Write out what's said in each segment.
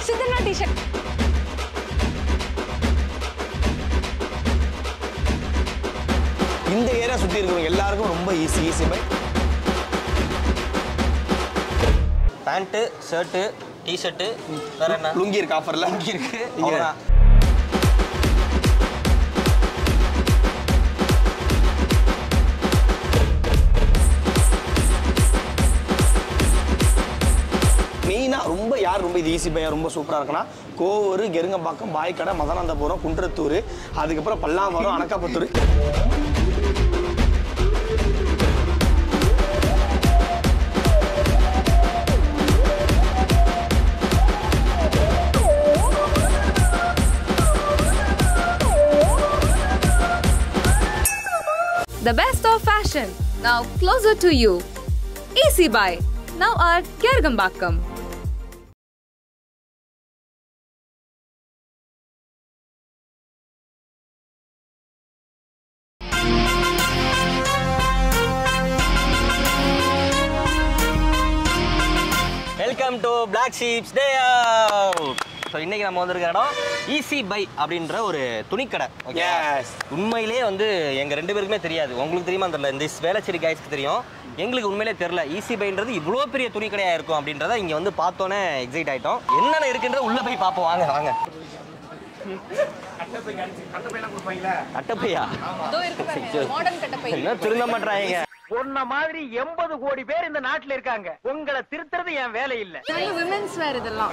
சித்தனா T shirt இந்த area சுற்றி இருக்கிறவங்க எல்லாருக்கும் ரொம்ப easy Easy Buy pant shirt T shirt வேற என்ன லுங்கி இருக்கு ஆஃபரில் லுங்கி இருக்கு இங்க. அவ்வளோதான் மெயினாக ரொம்ப யார் ரொம்ப இது ஈஸி பையாக ரொம்ப சூப்பராக இருக்குன்னா கோவூர் கெருங்கம்பாக்கம் பாய்க்கடை மதனாந்தபுரம் குன்றத்தூர் அதுக்கப்புறம் Pallavaram Anakaputhur The best of fashion, now closer to you. Easy Buy, now at Kergambakam. Welcome to Black sheep's day so இன்னைக்கு நம்ம வந்திருக்க இடம் ஈஸி பை அப்படின்ற ஒரு துணிக்கடை ஓகே Yes. உண்மையிலே வந்து எங்க ரெண்டு பேருக்குமே தெரியாது உங்களுக்கு தெரியுமா தெரியல இந்த வேளச்சேரி கைஸ்க்கு தெரியும் எங்களுக்கு உண்மையிலே தெரியல ஈஸி பைன்றது இவ்வளோ பெரிய துணி கடையா இருக்கும் அப்படின்றத இங்க வந்து பார்த்தோன்னே எக்ஸைட் ஆயிட்டோம் என்னென்ன இருக்குன்றத உள்ள போய் பார்ப்போம் வாங்க வாங்க கட்டப்பையா இதோ இருக்கு பாருங்க மாடர்ன் கட்டப்பை என்ன திருந்த மாட்டாங்க உன்ன மாதிரி எண்பது கோடி பேர் இந்த நாட்டுல இருக்காங்க உங்களை திருத்துறது என் வேலை இல்ல நல்ல விமென்ஸ் வேர் இதெல்லாம்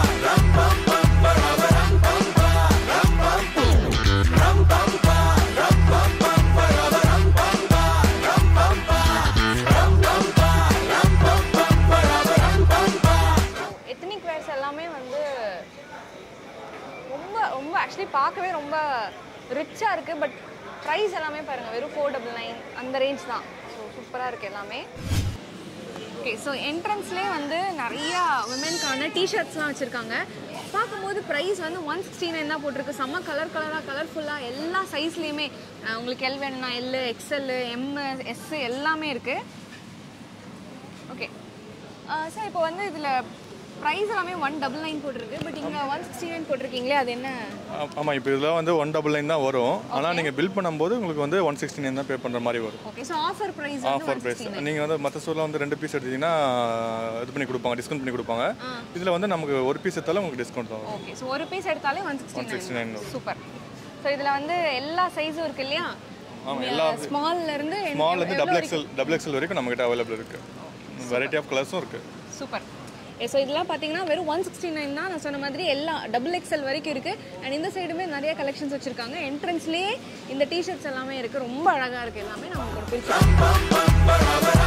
எத்தனிக் வேர்ஸ் எல்லாமே வந்து ரொம்ப ரொம்ப ஆக்சுவலி பார்க்கவே ரொம்ப ரிச்சாக இருக்குது பட் ப்ரைஸ் எல்லாமே பாருங்கள் வெறும் ஃபோர் டபுள் நைன் அந்த ரேஞ்ச் தான் ஸோ சூப்பராக இருக்குது எல்லாமே ஓகே ஸோ என்ட்ரன்ஸ்லேயே வந்து நிறையா விமென்கான டிஷர்ட்ஸ்லாம் வச்சுருக்காங்க பார்க்கும்போது ப்ரைஸ் வந்து ஒன் சிக்ஸ்டி நைன் தான் போட்டிருக்கு செம்ம கலர் கலராக கலர்ஃபுல்லாக எல்லா சைஸ்லேயுமே உங்களுக்கு எல் வேணும்னா எல் எக்ஸ்எல் எம் எஸ் எல்லாமே இருக்குது ஓகே சார் இப்போ வந்து இதில் ப்ரைஸ் எல்லாமே ஒன் டபுள் நைன் போட்டிருக்கு பட் இங்கே ஒன் சிக்ஸ்டி நைன் போட்டிருக்கீங்களே அது என்ன ஆ- ஆமா இப்போ இதில் வந்து ஒன் டபுள் நைன் தான் வரும் ஆனால் நீங்கள் பில் பண்ணும்போது உங்களுக்கு வந்து ஒன் சிக்ஸ்டி நைன் தான் பே பண்ணுற மாதிரி வரும் ஓகே ஸோ ஆஃபர் ப்ரைஸ் வந்து ஆஃபர் ஒன் ப்ரைஸ் சிக்ஸ்டி நீங்கள் வந்து மற்ற ஸ்டோரில் வந்து ரெண்டு பீஸ் எடுத்தீங்கன்னா இது பண்ணி கொடுப்பாங்க டிஸ்கவுண்ட் பண்ணி கொடுப்பாங்க இதில் வந்து நமக்கு ஒரு பீஸ் எடுத்தாலும் உங்களுக்கு டிஸ்கவுண்ட் தான் வரும் ஓகே ஸோ ஒரு பீஸ் எடுத்தாலே ஒன் சிக்ஸ்டி 169 நைன் வரும். சூப்பர் ஸோ இதில் வந்து எல்லா சைஸும் இருக்கு இல்லையா ஆமா, எல்லா ஸ்மால்ல இருந்து ஸ்மால் வந்து டபுள் எக்ஸல் டபுள் எக்ஸல் வரைக்கும் நம்மகிட்ட அவைலபிள் இருக்குது வெரைட்டி ஆஃப் கலர்ஸும் இருக்குது சூப்பர் ஸோ இதெல்லாம் பார்த்தீங்கன்னா வெறும் ஒன் சிக்ஸ்டி நைன் தான் நான் சொன்ன மாதிரி எல்லா டபுள் எக்ஸ்எல் வரைக்கும் இருக்கு அண்ட் இந்த சைடுமே நிறைய கலெக்ஷன்ஸ் வச்சிருக்காங்க என்ட்ரன்ஸ்லேயே இந்த டிஷர்ட்ஸ் எல்லாமே இருக்கு ரொம்ப அழகா இருக்கு எல்லாமே நம்ம ஒரு பிரிச்சு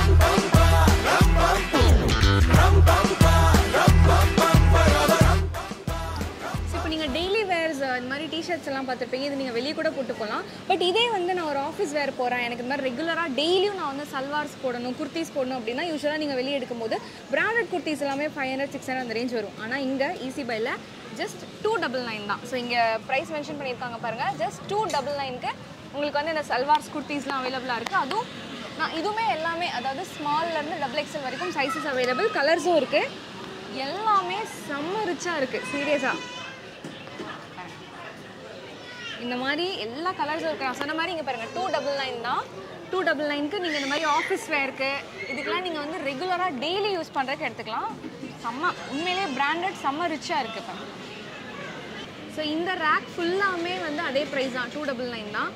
ஸோ இப்போ நீங்கள் டெய்லி வேர்ஸ் இந்த மாதிரி டிஷர்ட்ஸ் எல்லாம் பார்த்துருப்பீங்க இது நீங்கள் வெளியே கூட போட்டு போகலாம் பட் இதே வந்து நான் ஒரு ஆஃபீஸ் வேர் போகிறேன் எனக்கு இந்த மாதிரி ரெகுலராக டெய்லியும் நான் வந்து சல்வார்ஸ் போடணும் குர்த்திஸ் போடணும் அப்படின்னா யூஸ்வலாக நீங்கள் வெளியே எடுக்கும்போது பிராண்டட் குர்த்திஸ் எல்லாமே ஃபைவ் ஹண்ட்ரட் சிக்ஸ் ஹண்ட்ரட் அந்த ரேஞ்ச் வரும் ஆனால் இங்கே ஈஸி பையில் ஜஸ்ட் டூ டபுள் நைன் தான் ஸோ இங்கே ப்ரைஸ் மென்ஷன் பண்ணியிருக்காங்க பாருங்கள் ஜஸ்ட் டூ டபுள் நைனுக்கு உங்களுக்கு வந்து இந்த சல்வார்ஸ் குர்த்திஸ்லாம் அவைலபிளாக இருக்குது அதுவும் நான் இதுவுமே எல்லாமே அதாவது ஸ்மால்லேருந்து டபுள் எக்ஸல் வரைக்கும் சைஸஸ் அவைலபிள் கலர்ஸும் இருக்குது எல்லாமே செம்ம ரிச்சாக இருக்குது சீரியஸாக இந்த மாதிரி எல்லா கலர்ஸும் இருக்கு நான் சொன்ன மாதிரி இங்கே பாருங்கள் டூ டபுள் நைன் தான் டூ டபுள் நைனுக்கு நீங்கள் இந்த மாதிரி ஆஃபீஸ் வேருக்கு இதுக்கெல்லாம் நீங்கள் வந்து ரெகுலராக டெய்லி யூஸ் பண்ணுறதுக்கு எடுத்துக்கலாம் செம்ம உண்மையிலேயே பிராண்டட் செம்ம ரிச்சாக இருக்குது இப்போ ஸோ இந்த ரேக் ஃபுல்லாமே வந்து அதே ப்ரைஸ் தான் டூ டபுள் நைன் தான்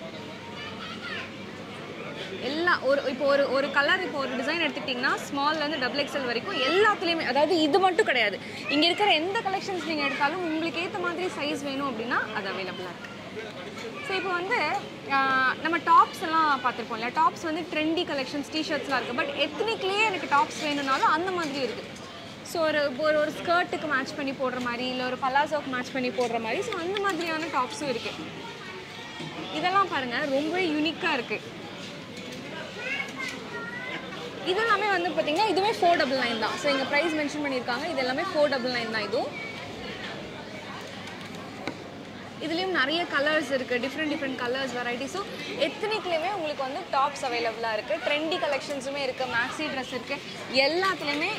எல்லா ஒரு இப்போ ஒரு ஒரு கலர் இப்போ ஒரு டிசைன் எடுத்துக்கிட்டிங்கன்னா ஸ்மால்லேருந்து டபுள் எக்ஸ்எல் வரைக்கும் எல்லாத்துலேயுமே அதாவது இது மட்டும் கிடையாது இங்கே இருக்கிற எந்த கலெக்ஷன்ஸ் நீங்கள் எடுத்தாலும் உங்களுக்கு ஏற்ற மாதிரி சைஸ் வேணும் அப்படின்னா அது அவைலபிளாக இருக்குது ஸோ இப்போ வந்து ஆஹ், நம்ம டாப்ஸ் எல்லாம் பார்த்துருப்போம் இல்லையா டாப்ஸ் வந்து ட்ரெண்டி கலெக்ஷன்ஸ் டிஷர்ட்ஸ்லாம் இருக்குது பட் எத்தனிக்லேயே எனக்கு டாப்ஸ் வேணும்னாலும் அந்த மாதிரி இருக்குது ஸோ ஒரு ஒரு ஒரு ஸ்கர்ட்டுக்கு மேட்ச் பண்ணி போடுற மாதிரி இல்லை ஒரு பலாசோக்கு மேட்ச் பண்ணி போடுற மாதிரி ஸோ அந்த மாதிரியான டாப்ஸும் இருக்குது இதெல்லாம் பாருங்கள் ரொம்ப யூனிக்காக இருக்குது இதெல்லாமே வந்து பார்த்தீங்கன்னா இதுவே ஃபோர் டபுள் நைன் தான் ஸோ இங்கே ப்ரைஸ் மென்ஷன் பண்ணியிருக்காங்க இது எல்லாமே ஃபோர் டபுள் நைன் தான் இதுவும் இதுலேயும் நிறைய கலர்ஸ் இருக்குது டிஃப்ரெண்ட் டிஃப்ரெண்ட் கலர்ஸ் வெரைட்டிஸும் எத்தனைக்குலேயுமே உங்களுக்கு வந்து டாப்ஸ் அவைலபிளாக இருக்குது ட்ரெண்டி கலெக்ஷன்ஸுமே இருக்குது மேக்ஸி ட்ரெஸ் இருக்குது எல்லாத்துலேயுமே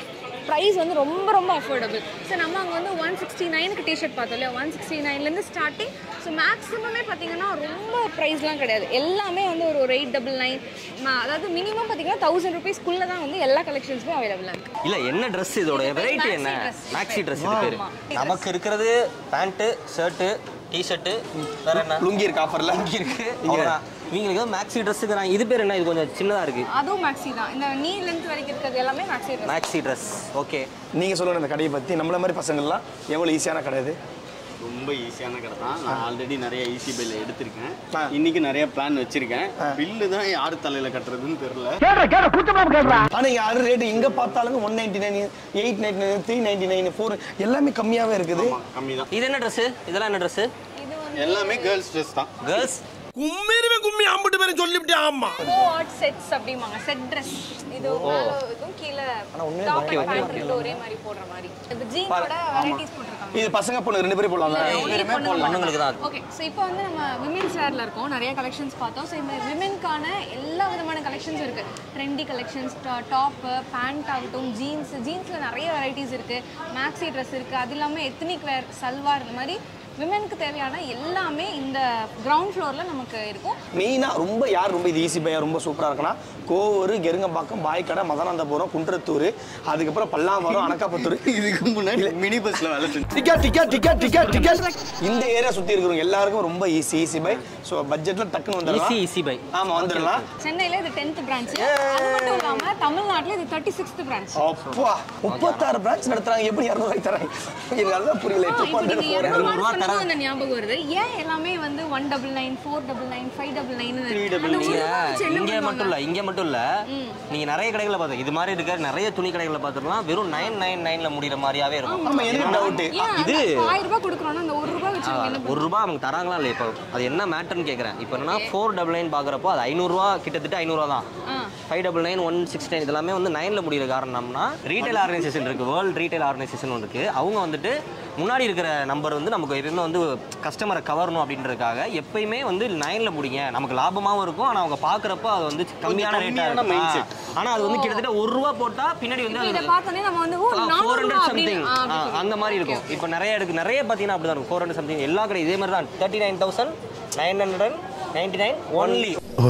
ப்ரைஸ் வந்து ரொம்ப ரொம்ப அஃபோர்டபுள் ஸோ நம்ம அங்கே வந்து ஒன் சிக்ஸ்டி நைனுக்கு டிஷர்ட் பார்த்தோம் இல்லையா ஒன் சிக்ஸ்டி நைன்லேருந்து ஸ்டார்டிங் ஸோ மேக்ஸிமமே பார்த்தீங்கன்னா ரொம்ப ப்ரைஸ்லாம் கிடையாது எல்லாமே வந்து ஒரு ஒரு எயிட் டபுள் நைன் அதாவது மினிமம் பார்த்தீங்கன்னா தௌசண்ட் ருபீஸ்க்குள்ளே தான் வந்து எல்லா கலெக்ஷன்ஸுமே அவைலபிளாக இருக்குது இல்ல என்ன Dress இதோட வெரைட்டி என்ன maxi dress. மேக்ஸி Dress இது பேரு நமக்கு இருக்கிறது பேண்ட்டு ஷர்ட்டு டிஷர்ட்டு வேற என்ன லுங்கி இருக்கு ஆஃபர்ல இங்க இருக்கு அவ்வளவுதான். இவங்களுக்கு மேக்ஸி ட்ரெஸ்ஸுக்கு இது பேர் என்ன இது கொஞ்சம் சின்னதா இருக்கு அதுவும் மேக்ஸி தான் இந்த நீ லென்த் வரைக்கும் இருக்கிறது எல்லாமே maxi dress maxi dress okay நீங்க சொல்லுங்க இந்த கடையை பத்தி நம்மள மாதிரி பசங்கள்லாம் எவ்வளவு ஈஸியான கடை இது ரொம்ப ஈஸியான கடை தான் நான் ஆல்ரெடி நிறைய ஈஸி பில் எடுத்திருக்கேன் ஆ. இன்னைக்கு நிறைய பிளான் வச்சிருக்கேன் பில்லு தான் யார் தலையில கட்டுறதுன்னு தெரியல கேடுற கேடுற கூச்சமா கேடுறா ஆனா இங்க அது ரேட் எங்க பார்த்தாலும் one ninety nine eight ninety nine three ninety nine four எல்லாமே கம்மியாவே இருக்குது கம்மி தான் இது என்ன Dress இதெல்லாம் என்ன Dress எல்லாமே கேர்ள்ஸ் ட்ரெஸ் தான் கேர்ள்ஸ் கும்மிருமே கும்மி அம்பிட்டு பேரும் சொல்லிவிட்டே ஆமா கோ ஆர்ட் செட்ஸ் அப்படிம்பாங்க செட் ட்ரெஸ் இது மேல இதுவும் கீழே டாப் அண்ட் பேண்ட் ரெண்டு ஒரே மாதிரி போடுற மாதிரி இது ஜீனோட வெரைட்டிஸ் போட்டிருக்காங்க இது பசங்க பொண்ணு ரெண்டு பேரும் போடலாம் பொண்ணுங்களுக்கு தான் ஓகே ஸோ இப்போ வந்து நம்ம விமென்ஸ் வேர்ல இருக்கோம் நிறைய கலெக்ஷன்ஸ் பார்த்தோம் ஸோ இந்த விமென்கான எல்லா விதமான கலெக்ஷன்ஸ் இருக்கு ட்ரெண்டி கலெக்ஷன்ஸ் டாப்பு பேண்ட் ஆகட்டும் ஜீன்ஸ் ஜீன்ஸில் நிறைய வெரைட்டிஸ் இருக்கு மேக்ஸி ட்ரெஸ் இருக்கு அது இல்லாமல் எத்னிக் வேர் சல்வார் இந்த மாதிரி விமென்க்கு தேவையான எல்லாமே இந்த கிரவுண்ட் ஃப்ளோரில் நமக்கு இருக்கும் மெயினா ரொம்ப யார் ரொம்ப இது ஈஸி பையா ரொம்ப சூப்பரா இருக்குன்னா கோவூர் கெருங்கம்பாக்கம் பாய்க்கடை மதனாந்தபுரம் குன்றத்தூர் அதுக்கப்புறம் பல்லாவரம் அனக்காபுத்தூர் இதுக்கு முன்னாடி மினி பஸ்ல வேலை செஞ்சு ticket ticket ticket ticket ticket இந்த ஏரியா சுத்தி இருக்கிறவங்க எல்லாருக்கும் ரொம்ப ஈஸி ஈஸி பை ஸோ பட்ஜெட்ல டக்குன்னு வந்துடலாம் ஈஸி ஈஸி பை ஆமா வந்துடலாம் சென்னையில் இது டென்த் பிரான்ச் அது மட்டும் இல்லாமல் தமிழ்நாட்டில் இது தேர்ட்டி சிக்ஸ்த் பிரான்ச் அப்பா முப்பத்தாறு பிரான்ச் நடத்துறாங்க எப்படி இரநூறுவாய்க்கு தராங்க எனக்கு அதுதான் புரியல டூ இப்போ ஹண்ட்ரட் நீங்க ஃபோர் இரநூறு ரூபா அந்த ஞாபகம் வருது ஏன் எல்லாமே வந்து one double nine four double nine five double nine நீங்க இங்க மட்டும் இல்ல இங்க மட்டும் இல்ல நீங்க நிறைய கடைகளை பார்த்து இது மாதிரி இருக்க நிறைய துணி கடைகளை பார்த்துக்கலாம் வெறும் நைன் நைன் நைன்ல முடிகிற மாதிரியாவே இருக்கும் ஆமா என்ன டவுட் இது ஆயிரம் ரூபாய் கொடுக்குறோம்னா அந்த ஒரு ரூபாய் வச்சு நம்ம என்ன ஒரு ரூபா அவங்க தராங்களா இல்லை இப்போ அது என்ன மேட்டர்னு கேட்குறேன் இப்போ என்னன்னா ஃபோர் டபுள் நைன் பார்க்குறப்போ அது ஐநூறுரூவா கிட்டத்தட்ட ஐநூறுரூவா தான் five double nine one six nine இதெல்லாமே வந்து நைனில் முடிகிற காரணம்னா ரீட்டைல் ஆர்கனைசேஷன் இருக்குது வேர்ல்டு ரீட்டைல் ஆர்கனைசேஷன் ஒன்று இருக்குது அவங்க வந்துட்டு முன்னாடி இருக்கிற நம்பர் வந்து நமக்கு எப்பயுமே வந்து கஸ்டமரை கவரணும் அப்படின்றதுக்காக எப்பயுமே வந்து நைனில் முடிங்க நமக்கு லாபமாகவும் இருக்கும் ஆனால் அவங்க பார்க்குறப்போ அது வந்து கம்மியான ரேட்டாக கம்மியான இருக்கும் mindset. ஆனால் அது வந்து கிட்டத்தட்ட ஒரு ரூபா போட்டால் பின்னாடி வந்து இதை அது பார்த்தோன்னே நம்ம வந்து ஓ ஃபோர் நானூறு ஹண்ட்ரட் ரூபா சம்திங் அப்படின்னு ஆ, அப்படி சொல்லி. அந்த மாதிரி இருக்கும் இப்போ நிறைய இருக்கு நிறைய பார்த்தீங்கன்னா அப்படி தான் இருக்கும் ஃபோர் ஹண்ட்ரட் சம்திங் எல்லா கடை இதே மாதிரி தான் thirty nine thousand nine hundred ninety nine only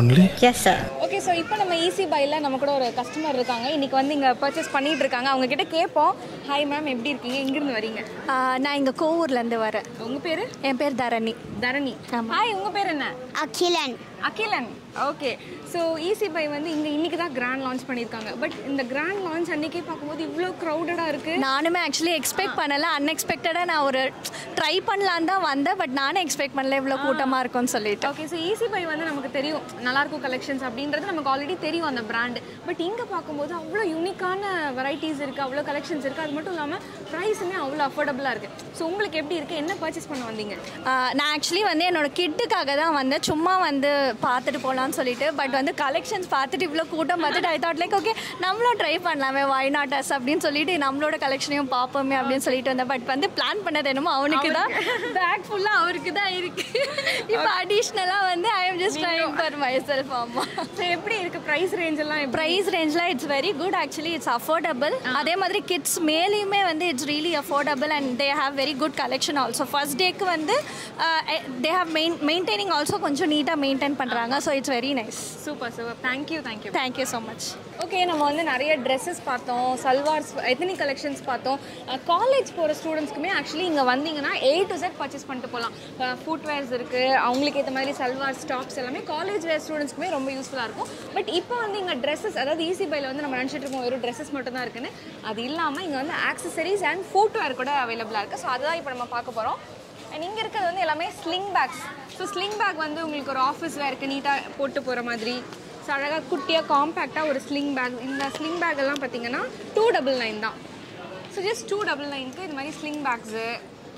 okay so இப்போ நம்ம ஈஸி பையில் நம்ம கூட ஒரு கஸ்டமர் இருக்காங்க இன்னைக்கு வந்து இங்கே பர்ச்சேஸ் பண்ணிட்டு இருக்காங்க அவங்க கிட்ட கேட்போம் ஹாய் மேம் எப்படி இருக்கீங்க எங்கிருந்து வரீங்க ஆ, நான் இங்கே கோவூர்லேருந்து வரேன் உங்க பேரு என் பேர் தரணி தரணி ஆமா. ஹாய் உங்க பேர் என்ன Akilan Akilan okay so Easy Buy வந்து இங்கே இன்னைக்கு தான் கிராண்ட் லான்ச் பண்ணியிருக்காங்க பட் இந்த கிராண்ட் லான்ச் அன்னைக்கே பார்க்கும்போது இவ்வளோ க்ரௌடடாக இருக்கு நானுமே ஆக்சுவலி எக்ஸ்பெக்ட் பண்ணல அன்எக்ஸ்பெக்டடாக நான் ஒரு ட்ரை பண்ணலான்னு தான் வந்தேன் பட் நானே எக்ஸ்பெக்ட் பண்ணல இவ்வளோ கூட்டமாக இருக்கும்னு சொல்லிட்டு ஓகே ஸோ ஈஸி பை வந்து நமக்கு தெரியும் நல்லா இருக்கும் கலெக்ஷன்ஸ் அப்படின்றது நமக்கு ஆல்ரெடி தெரியும் அந்த பிராண்ட் பட் இங்கே பார்க்கும்போது அவ்வளோ யூனிக்கான வெரைட்டிஸ் இருக்குது அவ்வளோ கலெக்ஷன்ஸ் இருக்குது அது மட்டும் இல்லாமல் ப்ரைஸுமே அவ்வளோ அஃபோர்டபுளாக இருக்குது ஸோ உங்களுக்கு எப்படி இருக்குது என்ன பர்ச்சேஸ் பண்ண வந்தீங்க ஆ, நான் ஆக்சுவலி வந்து என்னோட கிட்டுக்காக தான் வந்தேன் சும்மா வந்து பார்த்துட்டு போகலான்னு சொல்லிட்டு பட் வந்து கலெக்ஷன்ஸ் பார்த்துட்டு இவ்வளோ கூட்டம் பார்த்துட்டு ஐ தாட் லைக் ஓகே நம்மளும் ட்ரை பண்ணலாமே வை நாட் அஸ் அப்படின்னு சொல்லிட்டு நம்மளோட கலெக்ஷனையும் பார்ப்போமே அப்படின்னு சொல்லிட்டு வந்தேன் பட் வந்து பிளான் பண்ணது என்னமோ அவனுக்கு தான் பேக் ஃபுல்லாக அவருக்கு தான் இருக்கு இப்போ அடிஷ்னலாக வந்து I am just trying for myself ஆமாம் ஸோ எப்படி இருக்குது ப்ரைஸ் ரேஞ்ச் எல்லாம் எப்படி ப்ரைஸ் ரேஞ்சில் it's very good actually it's affordable அதே மாதிரி கிட்ஸ் மேலேயுமே வந்து it's really affordable and they have very good collection also first டேக்கு வந்து they have main maintaining also கொஞ்சம் நீட்டாக மெயின்டைன் பண்ணுறாங்க so it's very nice super super thank you thank you thank you so much okay நம்ம வந்து நிறைய ட்ரெஸ்ஸஸ் பார்த்தோம் சல்வார்ஸ் எத்தனை கலெக்ஷன்ஸ் பார்த்தோம் காலேஜ் போகிற ஸ்டூடெண்ட்ஸ்க்குமே ஆக்சுவலி இங்கே வந்தீங்கன்னா ஏ டு செட் பர்ச்சேஸ் பண்ணிட்டு போகலாம் ஃபுட்வேர்ஸ் இருக்குது அவங்களுக்கு ஏற்ற மாதிரி சல்வார் ஸ்டாப்ஸ் எல்லாமே காலேஜ் வேர் ஸ்டூடெண்ட்ஸ்க்குமே ரொம்ப யூஸ்ஃபுல்லாக இருக்கும் பட் இப்போ வந்து இங்கே ட்ரெஸ்ஸஸ் அதாவது ஈஸி பையில் வந்து நம்ம நினச்சிட்டு இருக்கோம் வெறும் ட்ரெஸ்ஸஸ் மட்டும் தான் இருக்குன்னு அது இல்லாமல் இங்கே வந்து ஆக்சசரிஸ் அண்ட் ஃபுட்வேர் கூட அவைலபிளாக இருக்குது ஸோ அதுதான் இப்போ நம்ம பார்க்க போகிறோம் அண்ட் இங்கே இருக்கிறது வந்து எல்லாமே sling bags so sling bag வந்து உங்களுக்கு ஒரு ஆஃபீஸ் வேருக்கு நீட்டாக போட்டு போகிற மாதிரி ஸோ அழகாக குட்டியாக காம்பேக்டாக ஒரு ஸ்லிங் பேக் இந்த ஸ்லிங் பேக் எல்லாம் பார்த்தீங்கன்னா டூ டபுள் நைன் தான் ஸோ ஜஸ்ட் டூ டபுள் நைனுக்கு இது மாதிரி ஸ்லிங் பேக்ஸு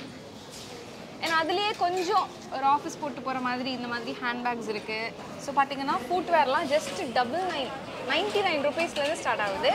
ஏன்னா அதுலேயே கொஞ்சம் ஒரு ஆஃபீஸ் போட்டு போகிற மாதிரி இந்த மாதிரி ஹேண்ட் பேக்ஸ் இருக்குது ஸோ பார்த்தீங்கன்னா ஃபுட்வேர்லாம் just double nine ninety nine ருபீஸ்லேருந்து ஸ்டார்ட் ஆகுது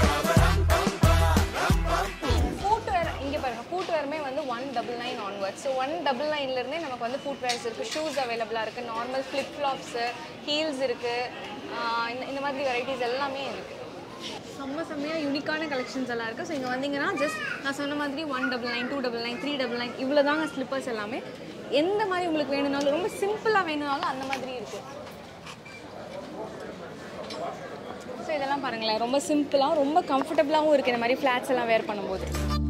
ஃபுட்வேர் இங்கே பாருங்கள் ஃபுட்வேருமே வந்து one double nine onward so one double நைன்லேருந்தே நமக்கு வந்து ஃபுட்வேர்ஸ் இருக்குது ஷூஸ் அவைலபிளாக இருக்குது நார்மல் ஃப்ளிப் ஃப்ளாப்ஸு ஹீல்ஸ் இருக்குது இந்த இந்த மாதிரி வெரைட்டிஸ் எல்லாமே இருக்குது ஸோ செம்ம செம்மையாக யூனிக்கான கலெக்ஷன்ஸ் எல்லாம் இருக்குது ஸோ இங்கே வந்தீங்கன்னா ஜஸ்ட் நான் சொன்ன மாதிரி one double nine two double nine three double nine இவ்வளோ தாங்க ஸ்லிப்பர்ஸ் எல்லாமே எந்த மாதிரி உங்களுக்கு வேணும்னாலும் ரொம்ப சிம்பிளாக வேணும்னாலும் அந்த மாதிரி இருக்குது ஸோ இதெல்லாம் பாருங்களேன் ரொம்ப சிம்பிளாக ரொம்ப கம்ஃபர்டபுளாகவும் இருக்குது இந்த மாதிரி ஃப்ளாட்ஸ் எல்லாம் வேர் பண்ணும்போது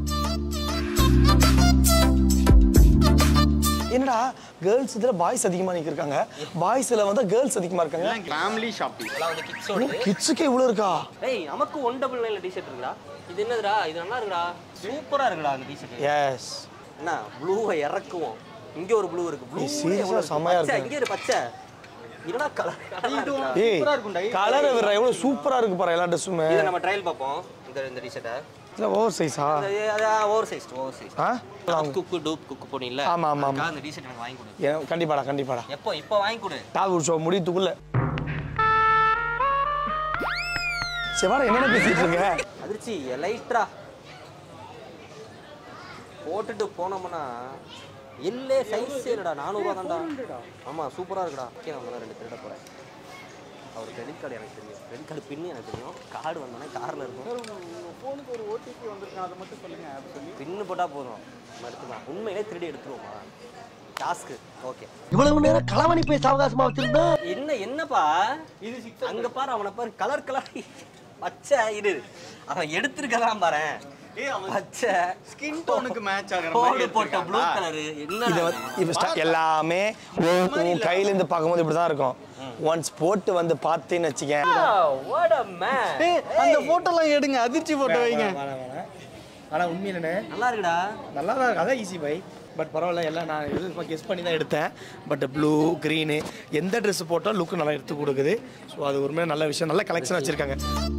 என்னடா கேர்ள்ஸ் இதில் பாய்ஸ் அதிகமாக நிற்கிறாங்க பாய்ஸில் வந்து கேர்ள்ஸ் அதிகமாக இருக்காங்க ஃபேமிலி ஷாப்பிங் இதெல்லாம் வந்து கிட்ஸோட கிட்ஸுக்கே இவ்வளோ இருக்கா ஏய் நமக்கு ஒன் டபுள் நைன்ல டிஷர்ட் இருக்குடா இது என்னதுடா இது நல்லா இருக்குடா சூப்பரா இருக்குடா அந்த டிஷர்ட் எஸ் என்ன ப்ளூவை இறக்குவோம் இங்க ஒரு ப்ளூ இருக்கு ப்ளூ serious ஆ செமையா இருக்கு. இங்க ஒரு பச்சை என்னடா கலர் ஏய் சூப்பரா இருக்கும்டா. கலர் விடுற எவ்வளோ சூப்பராக இருக்கு பாரு எல்லா ட்ரெஸ்ஸுமே இதை நம்ம ட்ரையல் பார்ப்போம் இந்த இந்த டிஷர்ட்டை இல்லை ஓவர் சைஸா ஓவர் சைஸ் ஓவர் சைஸ் ஆ குக்கு டூப் குக்கு போனீங்கல்ல ஆமா, ஆமா, ஆமா. அதுக்காக அந்த டிஷர்ட் எனக்கு வாங்கி கொடு ஏன் கண்டிப்பாடா கண்டிப்பாடா எப்போ இப்போ வாங்கி கொடு டாப் ஒரு ஷோ முடியத்துக்குள்ள செவாடா என்னென்ன பேசிட்டு இருக்க அதிர்ச்சி லைட்ரா போட்டுட்டு போனோம்னா இல்லே சைஸ் இல்லடா நானூறுவா தான்டா ஆமா சூப்பரா இருக்குடா ஓகே நம்ம ரெண்டு திருட போறேன் அவர் கிரெடிட் கார்டு எனக்கு தெரியும் கிரெடிட் கார்டு பின்னு எனக்கு தெரியும் கார்டு வந்தோடனே கார்ல இருக்கும் ஃபோனுக்கு ஒரு ஓடிபி வந்திருக்கான் அதை மட்டும் சொல்லுங்க அதை சொல்லி பின்னு போட்டா போதும் நம்ம எடுத்துக்கலாம் உண்மையிலே திருடி எடுத்துருவோமா டாஸ்க்கு ஓகே இவ்வளவு நேரம் களவணி போய் சாவகாசமா வச்சிருந்தா என்ன என்னப்பா இது அங்க பாரு அவனை பாரு கலர் கலர் பச்சை இரு அவன் எடுத்திருக்கதான் பாரு பச்சை ஸ்கின் டோனுக்கு மேட்ச் ஆகிற தோடு மாதிரி போட்ட ப்ளூ எடுத்திருக்காங்களா? கலர் இதை என்ன வந்து இப்போ ஸ்டா- எல்லாமே உன் உன் கையிலேருந்து பார்க்கும்போது இப்படி தான் இருக்கும் ஒன்ஸ் போட்டு வந்து பார்த்தேன்னு வச்சுக்கேன் வாட் அ மேன் ஏய், அந்த போட்டோலாம் எடுங்க அதிர்ச்சி போட்டோ வைங்க ஆனால் உண்மையிலே நல்லா இருக்குடா நல்லா தான் இருக்கு அதான் ஈஸி பை பட் பரவாயில்ல எல்லாம் நான் இது கெஸ் பண்ணி தான் எடுத்தேன் பட் ப்ளூ க்ரீனு எந்த ட்ரெஸ் போட்டால் லுக்கு நல்லா எடுத்து கொடுக்குது ஸோ அது ஒரு நல்ல விஷயம் நல்ல கலெக்ஷன் வச்சுருக்காங்க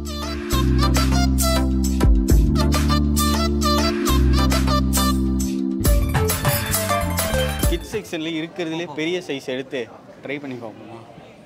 கிட் செக்ஷன்ல இருக்கிறதுலே பெரிய சைஸ் எடுத்து ட்ரை பண்ணி பார்ப்போமா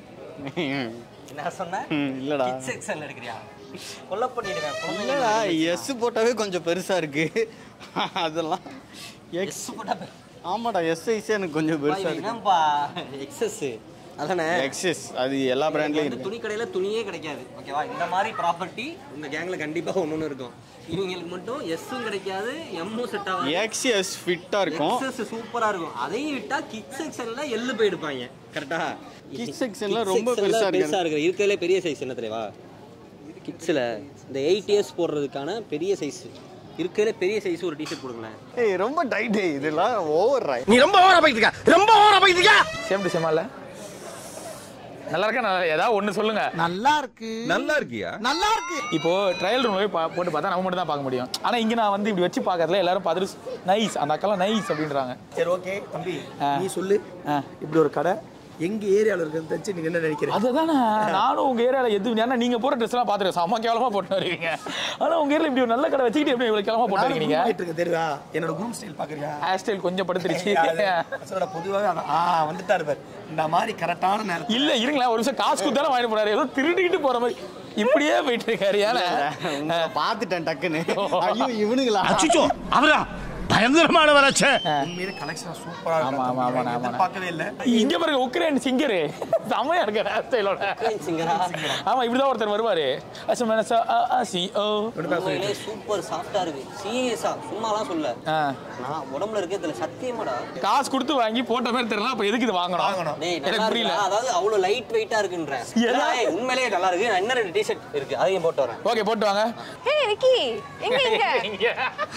என்ன சொன்ன ம், இல்லடா கிட் செக்ஷன்ல எடுக்கறியா கொல்ல பண்ணிடுவேன் குழந்தைங்க இல்லடா எஸ் போட்டாவே கொஞ்சம் பெருசா இருக்கு அதெல்லாம் எக்ஸ் எஸ் போட்டா பெ- ஆமாடா எஸ் சைஸே எனக்கு கொஞ்சம் பா, பெருசா இவன் இருக்கு என்னப்பா எக்ஸஸ் அதானே எக்ஸஸ் அது எல்லா பிராண்ட்லயும் வந்து இருக்கு துணி கடையில துணியே கிடைக்காது ஓகேவா இந்த மாதிரி ப்ராப்பர்ட்டி இந்த கேங்ல கண்டிப்பா ஒண்ணு இருக்கும் இவங்களுக்கு மட்டும் எஸ்ஸும் கிடைக்காது எம்மும் செட் ஆகாது எக்ஸஸ் ஃபிட்டா இருக்கும் எக்ஸஸ் சூப்பரா இருக்கும் அதையும் விட்டா கிட் செக்ஷன்ல எள்ளு போயிருப்பாங்க கரெக்டா Kids sectionல ரொம்ப பெருசா இருக்கு. பெருசா இருக்கு இருக்கிறதுல பெரிய சைஸ் என்ன தெரியுமா கிட்ஸ்ல இந்த எயிட் இயர்ஸ் போடுறதுக்கான பெரிய சைஸ் இருக்கிறதுல பெரிய சைஸ் ஒரு டிஷர்ட் கொடுங்களேன் ஏய் ரொம்ப டைட் இதெல்லாம் ஓவர் நீ ரொம்ப ஓவரா போயிட்டு இருக்க ரொம்ப ஓவரா போயிட்டு இருக்க சேம் டு சேமா இல்ல நல்லா இருக்கா நல்லா ஏதாவது ஒன்று சொல்லுங்க நல்லா இருக்கு நல்லா இருக்கியா நல்லா இருக்கு இப்போ ட்ரையல் ரூம் போய் பா- போட்டு பார்த்தா நம்ம மட்டும் தான் பார்க்க முடியும் ஆனா இங்க நான் வந்து இப்படி வச்சு பார்க்கறதுல எல்லாரும் பார்த்துட்டு நைஸ் அந்த அக்கெல்லாம் நைஸ் அப்படின்றாங்க சரி ஓகே தம்பி ஆ. நீ சொல்லு ஆ. இப்படி ஒரு கடை எங்க ஏரியாவில் இருக்கிறது தெரிஞ்சு நீங்க என்ன நினைக்கிறீங்க அதுதானே நானும் உங்க ஏரியால எது ஏன்னா நீங்க போற ட்ரெஸ் எல்லாம் பாத்துருக்கேன் செம்ம கேவலமா போட்டு வருவீங்க ஆனா உங்க ஏரியால இப்படி ஒரு நல்ல கடை வச்சுக்கிட்டு எப்படி இவ்வளவு கேவலமா போட்டு நானும் இருக்கீங்க groom ஆயிட்டு இருக்கேன் தெரியுதா என்னோட குரூம் ஸ்டைல் பாக்குறியா ஹேர் ஸ்டைல் கொஞ்சம் படுத்துருச்சு அதோட பொதுவாகவே அதான். ஆ வந்துட்டாரு பாரு இந்த மாதிரி கரெக்டான நேரத்தில் இல்ல இருங்களேன் ஒரு நிமிஷம் காசு குத்தாலும் வாங்கிட்டு போறாரு ஏதோ திருடிக்கிட்டு போற மாதிரி இப்படியே போயிட்டு இருக்காரு ஏன்னா பார்த்துட்டேன் டக்குன்னு ஐயோ இவனுங்களா அச்சிச்சோ அவரா பயங்கரமான வராச்சே உண்மையிலே கலெக்ஷன் சூப்பரா ஆமா, ஆமா, ஆமா, ஆமா, ஆமா. பார்க்கவே இல்ல இங்க பாருங்க உக்ரைன் சிங்கரு செமையா இருக்கு ஹேர் ஸ்டைலோட சிங்கரா ஆமா இப்படிதான் ஒருத்தர் வருவாரு அசமனசா அ அ சி ஓ உண்மையிலே சூப்பர் சாஃப்டா இருக்கு சீரியஸா சும்மாலாம் சொல்ல ஆ. நான் உடம்புல இருக்க இதுல சத்தியமாடா காசு கொடுத்து வாங்கி போட்ட மாதிரி தெரியல அப்ப எதுக்கு இது வாங்கணும் டேய் நல்லா எனக்கு புரியல இருக்குடா. அதாவது அவ்வளவு லைட் வெயிட்டா இருக்குன்றேன் எதா? இல்ல, ஏய், உண்மையிலேயே நல்லா இருக்கு நான் இன்னும் ரெண்டு டிஷர்ட் இருக்கு அதையும் போட்டு வரேன் ஓகே போட்டு வாங்க ஹே ரிக்கி எங்க இங்க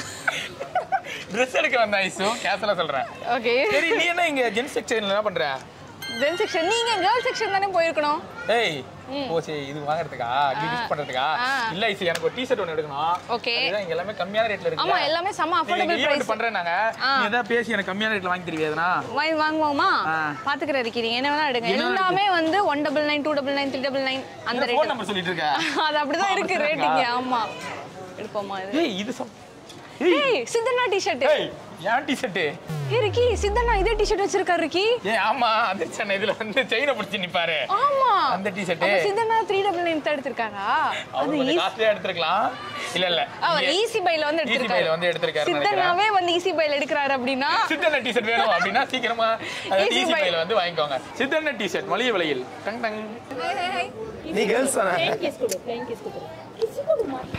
ட்ரெஸ் எடுக்க வந்த ஐசு கேஸ்ல சொல்றேன் ஓகே சரி நீ என்ன இங்க ஜென்ஸ் செக்ஷன்ல என்ன பண்ற ஜென் செக்ஷன் நீங்க கேர்ள் செக்ஷன் தானே போயிருக்கணும் ஏய் ஓ சரி இது வாங்குறதுக்கா கிஃப்ட் பண்றதுக்கா ஆ. இல்ல ஐசு எனக்கு ஒரு டீ-ஷர்ட் ஒன்னு எடுக்கணும் Okay. அதுதான் இங்க எல்லாமே கம்மியான ரேட்ல இருக்கு ஆமா எல்லாமே செம்ம அஃபோர்டபுள் பிரைஸ் பண்றேன் நாங்க ஆ. நீ ஏதாவது பேசி எனக்கு கம்மியான ரேட்ல வாங்கி தருவியா எதனா வாங்கி வாங்குவோமா ஆ. பாத்துக்கிற இருக்கீங்க என்ன வேணா எடுங்க என்ன எல்லாமே வந்து one double nine two double nine three double nine அந்த ஃபோன் ரேட் நம்பர் சொல்லிட்டு இருக்க அது அப்படிதான் இருக்கு அப்படிதான் ரேட்டிங் இருக்கா? ஆமா எடுப்போமா இது ஏய் இது சொல் ஏய் சித்தண்ணா டிஷர்ட் ஏய் ஏன் டி-ஷர்ட் ஏய் ரிக்கி சித்தண்ணா இதே டிஷர்ட் வச்சிருக்காரு ரிக்கி ஏய் ஆமா அந்த சென்னை இதுல வந்து செயினை பிடிச்சி நிப்பாரு ஆமா அந்த t-shirt. அப்ப சித்தண்ணா த்ரீ டபுள் நைன் தான் எடுத்திருக்காரா அவர் அது கொஞ்சம் easy- காஸ்ட்லியா எடுத்துக்கலாம் இல்ல இல்ல அவர் இங்க- ஈஸி பைல வந்து Easy எடுத்திருக்காரு buyல வந்து எடுத்திருக்காருன்னு சித்தண்ணாவே வந்து ஈஸி பைல எடுக்கிறாரு அப்படின்னா சித்தண்ண டிஷர்ட் வேணும் அப்படின்னா சீக்கிரமா Easy ஈஸி buy. பையில வந்து வாங்கிக்கோங்க சித்தண்ண டிஷர்ட் மலிய விலையில் டங் டங் நீ கேர்ள்ஸ் தானே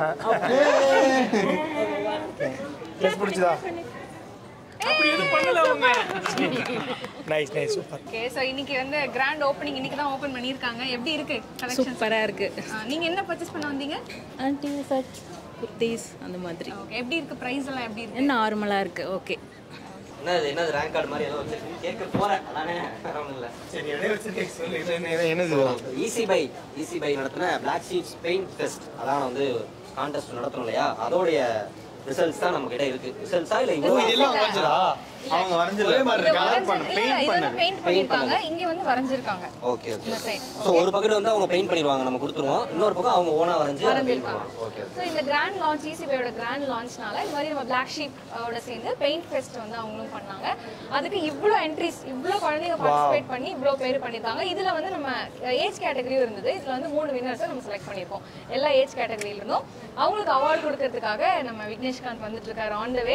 ட்ரெஸ் பிடிச்சதா அப்படி எதுவும் பண்ணல அவங்க nice nice super okay so இன்னைக்கு வந்து கிராண்ட் ஓப்பனிங் இன்னைக்கு தான் ஓப்பன் பண்ணியிருக்காங்க எப்படி இருக்கு கலெக்ஷன் சூப்பராக இருக்கு நீங்க என்ன பர்ச்சேஸ் பண்ண வந்தீங்க ஆன்டி சர்ச் குர்தீஸ் அந்த மாதிரி ஓகே எப்படி இருக்கு பிரைஸ் எல்லாம் எப்படி இருக்கு நார்மலாக இருக்கு ஓகே என்னது என்னது ரேங்க் கார்டு மாதிரி ஏதோ வச்சிருக்கீங்க கேட்க போறேன் அதானே வேற ஒண்ணும் இல்ல சரி என்னது ஈசி பை ஈசி பை நடத்தின பிளாக் ஷீப்ஸ் பெயிண்ட் ஃபெஸ்ட் அதான் வந்து கான்டெஸ்ட் நடத்தணும் இல்லையா அதோடைய ரிசல்ட்ஸ் தான் நம்ம கிட்ட இருக்கு ரிசல்ட்ஸா இல்ல இவ்வளோ இதெல்லாம் வரைஞ்சதா அவங்க வரைஞ்சது ஒரே மாதிரி இருக்கு இல்ல, கலர் பண்ண இல்ல, பெயிண்ட் இது பண்ண வந்து பெயிண்ட் பண்ணிருக்காங்க இங்க வந்து வரைஞ்சிருக்காங்க ஓகே ஓகே இந்த சைடு ஸோ ஒரு பக்கெட் வந்து அவங்க பெயிண்ட் பண்ணிடுவாங்க நம்ம கொடுத்துருவோம் இன்னொரு பக்கம் அவங்க ஓனா வரைஞ்சு பெயிண்ட் பண்ணுவாங்க ஓகே ஸோ இந்த கிராண்ட் லான்ச் ஈசிபியோட கிராண்ட் லான்ச்னால இந்த மாதிரி நம்ம பிளாக் ஷீப் ஓட சேர்ந்து பெயிண்ட் ஃபெஸ்ட் வந்து அவங்களும் பண்ணாங்க அதுக்கு இவ்வளோ என்ட்ரிஸ் இவ்வளோ குழந்தைங்க பார்ட்டிசிபேட் பண்ணி இவ்வளோ பேர் பண்ணியிருக்காங்க இதில் வந்து நம்ம ஏஜ் கேட்டகரியும் இருந்தது இதில் வந்து மூணு வின்னர்ஸை நம்ம செலக்ட் பண்ணியிருக்கோம் எல்லா ஏஜ் கேட்டகரியில இருந்தும் அவங்களுக்கு அவார்டு கொடுக்கறதுக்காக நம்ம விக்னேஷ்காந்த் வந்துட்டு இருக்காரு on the way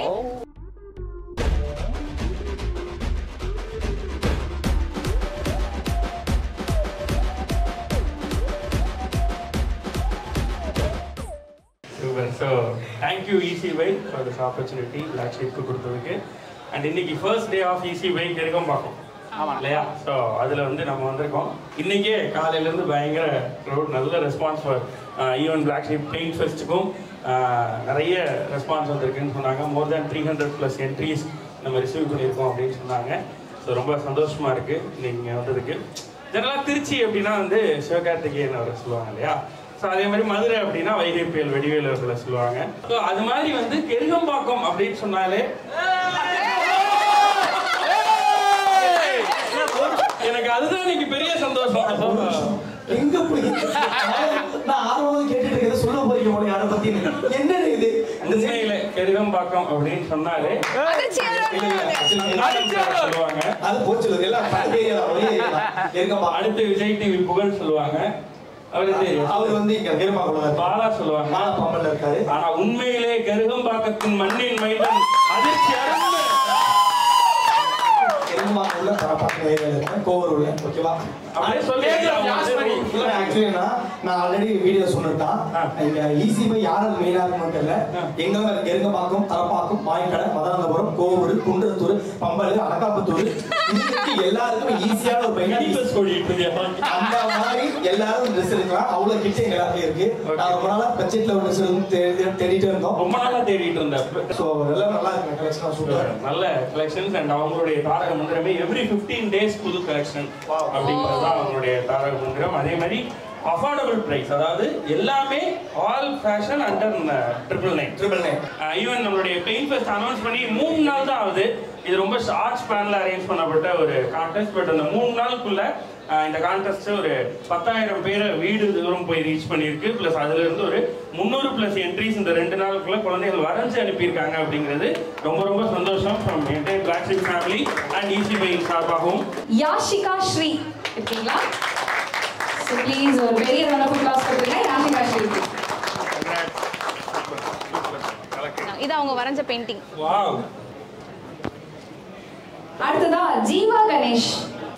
super so thank you easy buy for this opportunity black ஷீப்க்கு கொடுத்ததுக்கு அண்ட் இன்னைக்கு first day of easy buy இருக்கும் பார்க்கும் இல்லையா ஸோ அதில் வந்து நம்ம வந்திருக்கோம் இன்னைக்கே காலையிலேருந்து பயங்கர க்ரௌட் நல்ல response for even black sheep paint ஃபெஸ்ட்டுக்கும் நிறைய ரெஸ்பான்ஸ் வந்திருக்குன்னு சொன்னாங்க more than three hundred plus entries நம்ம ரிசீவ் பண்ணியிருக்கோம் அப்படின்னு சொன்னாங்க ஸோ ரொம்ப சந்தோஷமாக இருக்குது நீங்கள் வந்ததுக்கு ஜெனரலாக திருச்சி அப்படின்னா வந்து சிவகார்த்திகேயன் அவரை சொல்லுவாங்க இல்லையா ஸோ அதே மாதிரி மதுரை அப்படின்னா வைகை புயல் வெடிவேல் அவர்களை சொல்லுவாங்க ஸோ அது மாதிரி வந்து கெருகம்பாக்கம் அப்படின்னு சொன்னாலே எனக்கு அதுதான் இன்னைக்கு பெரிய சந்தோஷம் எங்க போய் நான் ஆர்வமா கேட்டுட்டு இருக்கேன் சொல்ல போறீங்க உனக்கு அதை பத்தி என்ன இது உண்மையில கெருகம்பாக்கம் அப்படின்னு சொன்னாலே சொல்லுவாங்க அது போச்சு எல்லாம் இருக்கப்பா அடுத்து விஜய் டிவி புகழ் சொல்லுவாங்க அவரு தெரியும் அவர் வந்து இங்க கருமாக்குள்ள பாலா சொல்லுவாங்க மாலா பாம்பல்ல இருக்காரு ஆனா உண்மையிலே கருகம்பாக்கத்தின் மண்ணின் மைந்தன் அதிர்ச்சி அடைந்து கருமாக்குள்ள பரப்பாக்கம் ஏரியால இருக்கேன் கோவூர்ல ஓகேவா அப்படியே சொல்லி ஆக்சுவலி நான் ஆல்ரெடி வீடியோ சொன்னதுதான் இங்க ஈஸி பை யாரும் மெயினா இருக்குன்னு தெரியல எங்க எருங்கம்பாக்கம் தரப்பாக்கம் மாயக்கடை மதனந்தபுரம் கோவூர் குன்றத்தூர் பம்பல் அனகாப்பத்தூர் இதுக்கு எல்லாருக்கும் ஈஸியான ஒரு பையன் அந்த மாதிரி எல்லாரும் ட்ரெஸ் எடுக்கலாம் அவ்வளவு கிட்ட எங்க எல்லாருக்கும் இருக்கு நான் ரொம்ப நாளா பட்ஜெட்ல ஒரு ட்ரெஸ் வந்து தேடி- தேடிட்டு இருந்தோம் ரொம்ப நாளா தேடிட்டு இருந்தேன் ஸோ எல்லாம் நல்லா இருக்கு கலெக்ஷன் சூப்பர் நல்ல கலெக்ஷன்ஸ் அண்ட் அவங்களுடைய தாரக மந்திரமே எவ்ரி 15 டேஸ் புது கலெக்ஷன் அப்படிங்கிறது தான் அவங்களுடைய தாரக மந்திரம் அதே மாதிரி அஃபோர்டபுள் பிரைஸ் அதாவது எல்லாமே all fashion under triple nine triple nine even நம்மளுடைய பெயின் ஃபெஸ்ட் அனௌன்ஸ் பண்ணி மூணு நாள் தான் ஆகுது இது ரொம்ப ஷார்ட் ஸ்பேன்ல அரேஞ்ச் பண்ணப்பட்ட ஒரு கான்டெஸ்ட் பட் அந்த மூணு நாளுக்குள்ள ஆஹ், இந்த கான்டெஸ்ட் ஒரு பத்தாயிரம் பேரை வீடு தூரம் போய் ரீச் பண்ணியிருக்கு ப்ளஸ் அதுல இருந்து ஒரு முந்நூறு ப்ளஸ் என்ட்ரிஸ் இந்த ரெண்டு நாளுக்குள்ள குழந்தைகள் வரைஞ்சு அனுப்பியிருக்காங்க அப்படிங்கிறது ரொம்ப ரொம்ப சந்தோஷம் from entire black sheep family and easy buy சார்பாகவும் யாஷிகா ஸ்ரீ இருக்கீங்களா ஸோ ப்ளீஸ் ஒரு பெரிய ரவுண்ட் கிளாஸ் கொடுத்துருங்க யாஷிகா ஸ்ரீ இது அவங்க வரைஞ்ச பெயிண்டிங் வாவ் அடுத்ததா ஜீவா கணேஷ்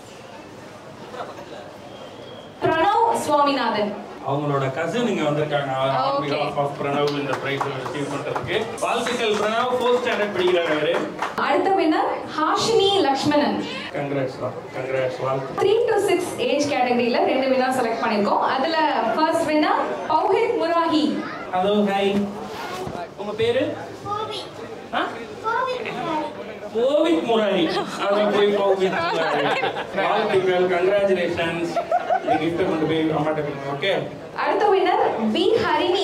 பிரணவ் சுவாமிநாதன் அவங்களோட கசின் இங்க வந்திருக்காங்க Okay. ஆஃப் பிரணவ் இந்த பிரைஸ் ரிசீவ் பண்றதுக்கு வாழ்த்துக்கள் பிரணவ் ஃபோர்த் ஸ்டாண்டர்ட் படிக்கிறாரு அவரு அடுத்த winner Hashini Lakshmanan congrats congrats வாழ்த்து த்ரீ டு சிக்ஸ் ஏஜ் கேட்டகரியில ரெண்டு வினர் செலக்ட் பண்ணிருக்கோம் அதுல ஃபர்ஸ்ட் வின்னர் பௌஹித் முராஹி ஹலோ ஹாய் உங்க பேரு ஆ? கோவித் முராரி அங்க போய் கோவித் முராரி வாழ்த்துக்கள் கங்க்ராச்சுலேஷன்ஸ் இந்த கிஃப்ட்டை கொண்டு போய் அம்மாட்ட கொடுங்க ஓகே அடுத்த winner B Harini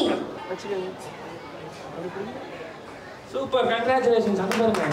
super congratulations அங்க பாருங்க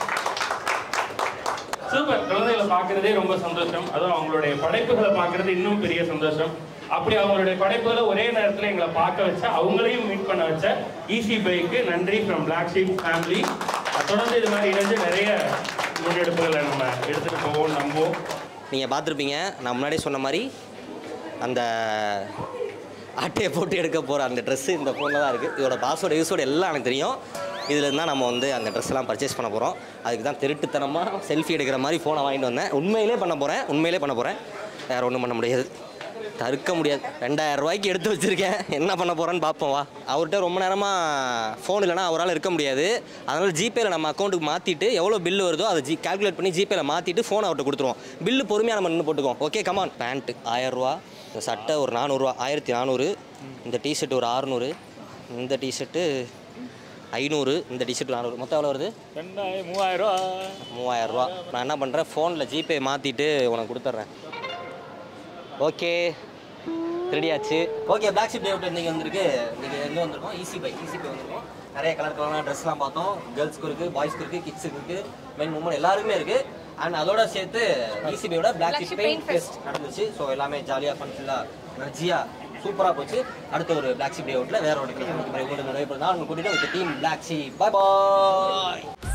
சூப்பர் குழந்தைகளை பார்க்கறதே ரொம்ப சந்தோஷம் அதுவும் அவங்களுடைய படைப்புகளை பார்க்கறது இன்னும் பெரிய சந்தோஷம் அப்படி அவங்களுடைய படைப்புகளை ஒரே நேரத்தில் எங்களை பார்க்க வச்ச அவங்களையும் மீட் பண்ண வச்ச ஈசி பைக்கு நன்றி ஃப்ரம் பிளாக் ஷீப் ஃபேமிலி தொடர்ந்து இது மாதிரி இணைஞ்சு நிறைய முன்னெடுப்புகளை நம்ம எடுத்துட்டு போவோம் நம்புவோம் நீங்கள் பார்த்துருப்பீங்க நான் முன்னாடியே சொன்ன மாதிரி அந்த அட்டையை போட்டு எடுக்க போகிற அந்த ட்ரெஸ்ஸு இந்த ஃபோனில் தான் இருக்குது இதோட பாஸ்வேர்டு யூஸோட எல்லாம் எனக்கு தெரியும் இதில் இருந்தால் நம்ம வந்து அந்த ட்ரெஸ்லாம் பர்ச்சேஸ் பண்ண போகிறோம் அதுக்கு தான் திருட்டுத்தனமாக செல்ஃபி எடுக்கிற மாதிரி ஃபோனை வாங்கிட்டு வந்தேன் உண்மையிலே பண்ண போகிறேன் உண்மையிலே பண்ண போகிறேன் வேறு ஒன்றும் பண்ண முடியாது தடுக்க முடியாது ரெண்டாயிரம் ரூபாய்க்கு எடுத்து வச்சிருக்கேன் என்ன பண்ண போறேன்னு பார்ப்போம் வா அவர்கிட்ட ரொம்ப நேரமாக ஃபோன் இல்லைனா அவரால் இருக்க முடியாது அதனால ஜிபேல நம்ம அக்கௌண்ட்டுக்கு மாற்றிட்டு எவ்வளோ பில்லு வருதோ அதை ஜி கால்குலேட் பண்ணி ஜிபேல மாற்றிட்டு ஃபோன் அவர்கிட்ட கொடுத்துருவோம் பில்லு பொறுமையாக நம்ம நின்று போட்டுக்குவோம் ஓகே கமான் பேண்ட்டு ஆயிரரூவா இந்த சட்டை ஒரு நானூறுரூவா ஆயிரத்தி நானூறு இந்த டிஷர்ட் ஒரு அறுநூறு இந்த டிஷர்ட்டு ஐநூறு இந்த டிஷர்ட் நானூறு மொத்தம் எவ்வளோ வருது ரெண்டாயிரம் மூவாயிரம் ரூபா மூவாயிரம் ரூபா நான் என்ன பண்ணுறேன் ஃபோனில் ஜிபே மாற்றிட்டு உனக்கு கொடுத்துட்றேன் ஓகே ரெடியாச்சு ஓகே பிளாக் ஷிப் டேவிட் இன்றைக்கி வந்திருக்கு இன்றைக்கி எங்கே வந்திருக்கோம் ஈஸி பை ஈஸி பை வந்திருக்கோம் நிறைய கலர் கலரான ட்ரெஸ்லாம் பார்த்தோம் கேர்ள்ஸ்க்கு இருக்குது பாய்ஸ்க்கு இருக்குது கிட்ஸுக்கு இருக்குது மென் உமன் எல்லாருக்குமே இருக்குது அண்ட் அதோட சேர்த்து ஈஸி பையோட பிளாக் ஷிப் பெயிண்ட் ஃபெஸ்ட் நடந்துச்சு ஸோ எல்லாமே ஜாலியாக ஃபன்ஃபுல்லாக எனர்ஜியாக சூப்பராக போச்சு அடுத்த ஒரு பிளாக் ஷிப் டே அவுட்டில் வேற ஒரு உங்களுக்கு கூட்டிட்டு with team black sheep bye bye